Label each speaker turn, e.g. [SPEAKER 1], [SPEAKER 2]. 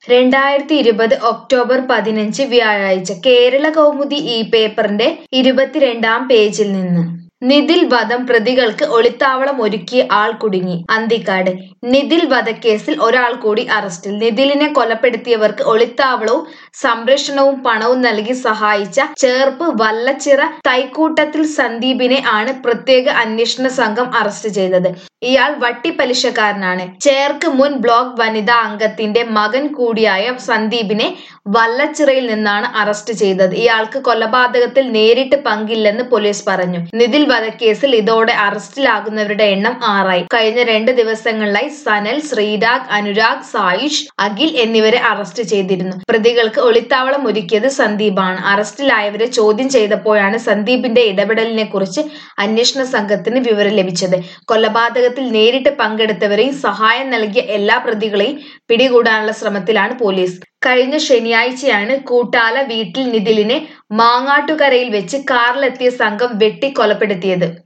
[SPEAKER 1] രണ്ടായിരത്തി ഇരുപത് ഒക്ടോബർ പതിനഞ്ച് വ്യാഴാഴ്ച കേരള കൗമുദി ഈ പേപ്പറിന്റെ ഇരുപത്തിരണ്ടാം പേജിൽ നിന്ന് നിതിൽ വധം പ്രതികൾക്ക് ഒളിത്താവളം ഒരുക്കിയ ആൾ കുടുങ്ങി അന്തിക്കാട് നിതിൽ വധക്കേസിൽ ഒരാൾ കൂടി അറസ്റ്റിൽ നിതിലിനെ കൊലപ്പെടുത്തിയവർക്ക് ഒളിത്താവളവും സംരക്ഷണവും പണവും നൽകി സഹായിച്ച ചേർപ്പ് വല്ലച്ചിറ തൈക്കൂട്ടത്തിൽ സന്ദീപിനെ ആണ് പ്രത്യേക അന്വേഷണ സംഘം അറസ്റ്റ് ചെയ്തത് ഇയാൾ വട്ടിപ്പലിശക്കാരനാണ് ചേർക്ക് മുൻ ബ്ലോക്ക് വനിതാ അംഗത്തിന്റെ മകൻ കൂടിയായ സന്ദീപിനെ വല്ലച്ചിറയിൽ നിന്നാണ് അറസ്റ്റ് ചെയ്തത് ഇയാൾക്ക് കൊലപാതകത്തിൽ നേരിട്ട് പങ്കില്ലെന്ന് പോലീസ് പറഞ്ഞു നിതിൽ വധക്കേസിൽ ഇതോടെ അറസ്റ്റിലാകുന്നവരുടെ എണ്ണം ആറായി കഴിഞ്ഞ രണ്ട് ദിവസങ്ങളിലായി സനൽ ശ്രീരാഗ് അനുരാഗ് സായുഷ് അഖിൽ എന്നിവരെ അറസ്റ്റ് ചെയ്തിരുന്നു പ്രതികൾക്ക് ഒളിത്താവളം ഒരുക്കിയത് സന്ദീപാണ് അറസ്റ്റിലായവരെ ചോദ്യം ചെയ്തപ്പോഴാണ് സന്ദീപിന്റെ ഇടപെടലിനെ കുറിച്ച് അന്വേഷണ സംഘത്തിന് വിവരം ലഭിച്ചത് കൊലപാതകത്തിൽ നേരിട്ട് പങ്കെടുത്തവരെയും സഹായം നൽകിയ എല്ലാ പ്രതികളെയും പിടികൂടാനുള്ള ശ്രമത്തിലാണ് പോലീസ് കഴിഞ്ഞ ശനിയാഴ്ചയാണ് കൂട്ടാല വീട്ടിൽ നിതിലിനെ മാങ്ങാട്ടുകരയിൽ വെച്ച് കാറിലെത്തിയ സംഘം വെട്ടി കൊലപ്പെടുത്തിയത്